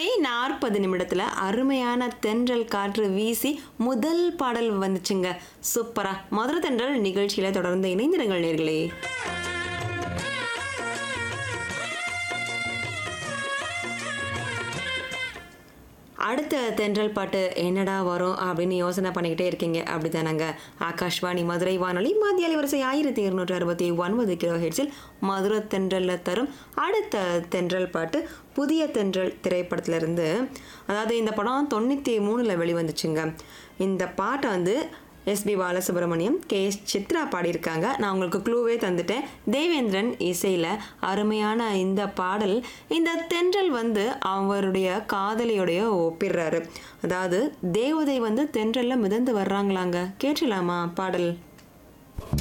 மணி நாற்பது நிமிடத்தில் அருமையான தென்றல் காற்று வீசி முதல் பாடல் வந்துச்சுங்க சூப்பரா மதுரை தென்றல் நிகழ்ச்சியில தொடர்ந்து இணைந்திருங்கள் நேர்களே அடுத்த தென்றல் பாட்டு என்னடா வரும் அப்படின்னு யோசனை பண்ணிக்கிட்டே இருக்கீங்க அப்படிதானங்க ஆகாஷ்வாணி மதுரை வானொலி மத்திய அலைவரிசை ஆயிரத்தி இருநூற்றி அறுபத்தி ஒன்பது கிலோ ஹெட்ஸில் மதுரை தென்றலில் தரும் அடுத்த தென்றல் பாட்டு புதிய தென்றல் திரைப்படத்திலிருந்து அதாவது இந்த படம் தொண்ணூற்றி மூணில் வெளிவந்துச்சுங்க இந்த பாட்டை வந்து SP Balasubrahmanyam K S Chithra பாடியிருக்காங்க நான் உங்களுக்கு க்ளூவே தந்துட்டேன் தேவேந்திரன் இசையில் அருமையான இந்த பாடல் இந்த தென்றல் வந்து அவருடைய காதலியோடைய ஒப்பிடுறாரு அதாவது தேவதை வந்து தென்றல்ல மிதந்து வர்றாங்களாங்க கேட்டலாமா பாடல்